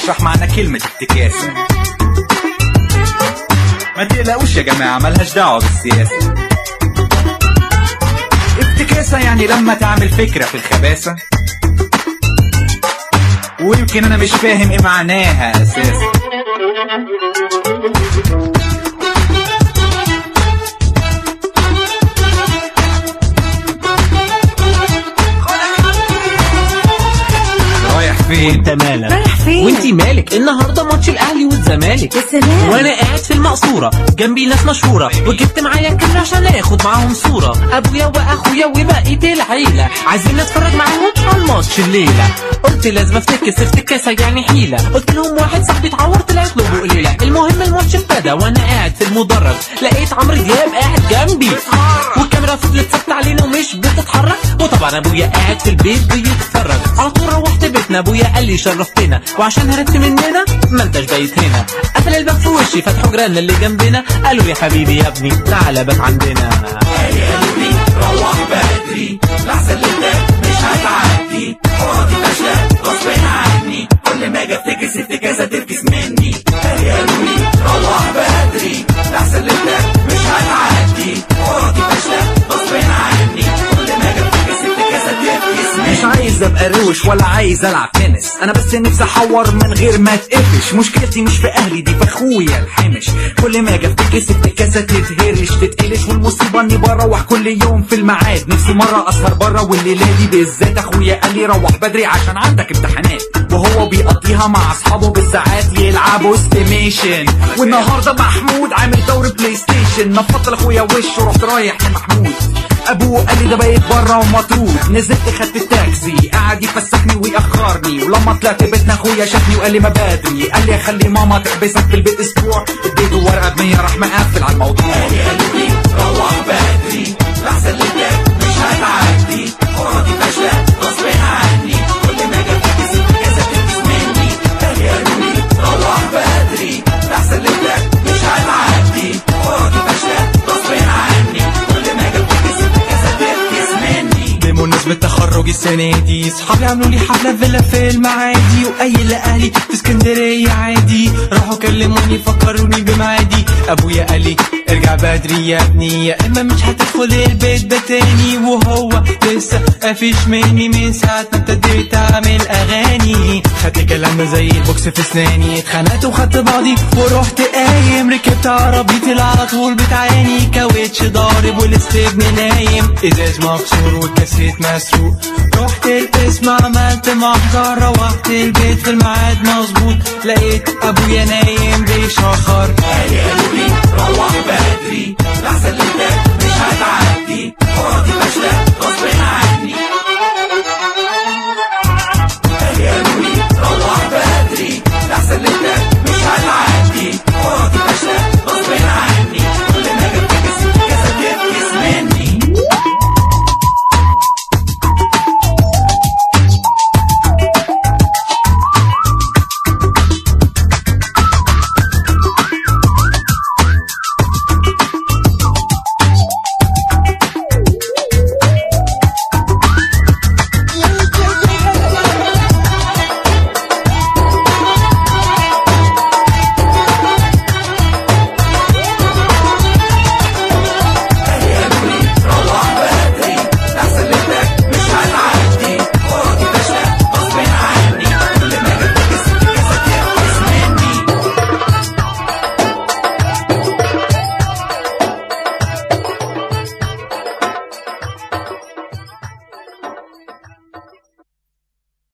اشرح معنى كلمة افتكاسة ما تقلقوش يا جماعة ملهاش دعوة بالسياسة افتكاسة يعني لما تعمل فكرة في الخباثة ويمكن انا مش فاهم ايه معناها اساسا رايح فين انت مالك رايح فين؟ وانتي مالك النهارده ماتش الاهلي والزمالك يا سلام وانا قاعد في المقصوره جنبي ناس مشهوره وجبت معايا كل عشان اخد معاهم صوره ابويا واخويا وبقيه العيله عايزين نتفرج معاهم على الماتش الليله قلت لازم افتكس افتكاسه يعني حيله قلت لهم واحد صاحبي اتعور طلعت له بقليله المهم الماتش ابتدى وانا قاعد في المدرج لقيت عمرو دياب قاعد جنبي والكاميرا فضلت ثابته علينا ومش بتتحرك وطبعا ابويا قاعد في البيت بيتفرج على طول روحت بيتنا ابويا قال لي شرفتنا وعشان هربت مننا ما انتش بايت هنا قفل الباب في وشي فتحوا جيراننا اللي جنبنا قالوا يا حبيبي يا ابني تعالى بات عندنا مش عايز ابقى روش ولا عايز العب تنس انا بس نفسي احور من غير ما اتقفش مشكلتي مش في اهلي دي في اخويا الحمش كل ما اجي افتكس افتكاسه تتهرش تتقلش والمصيبه اني بروح كل يوم في الميعاد نفسي مره اسهر بره والليله دي بالذات اخويا قال لي روح بدري عشان عندك امتحانات وهو بيقضيها مع اصحابه بالساعات يلعبوا استيميشن والنهارده محمود عامل دوري بلاي ستيشن نفضت لاخويا وشه رحت رايح لمحمود ابوه قال لي ده بقيت بره ومطرود نزلت خدت التاكسي قعد يفسحني ويأخرني ولما طلعت بيتنا اخويا شافني وقال لي ما بدري قال لي خلي ماما تحبسك في البيت اسبوع اديته ورقه ب 100 راح مقفل على الموضوع بمناسبة تخرجي السنة دي صحابي عملوا لي حفلة في فيلا في المعادي وأي لأهلي في اسكندرية عادي راحوا كلموني فكروني بمعادي أبويا قال لي ارجع بدري يا ابني يا إما مش هتدخل البيت ده تاني وهو لسه قافش مني من ساعة ما ابتديت أعمل أغاني خدت كلامنا زي البوكس في اسناني اتخانقت وخدت بعضي ورحت قايم ركبت عربيتي اللي على طول بتعاني كاوتش ضارب والاستبن نايم ازاز مكسور والكاسيت مسروق رحت القسم عملت محضر روحت البيت في الميعاد مظبوط لقيت ابويا نايم بيشخر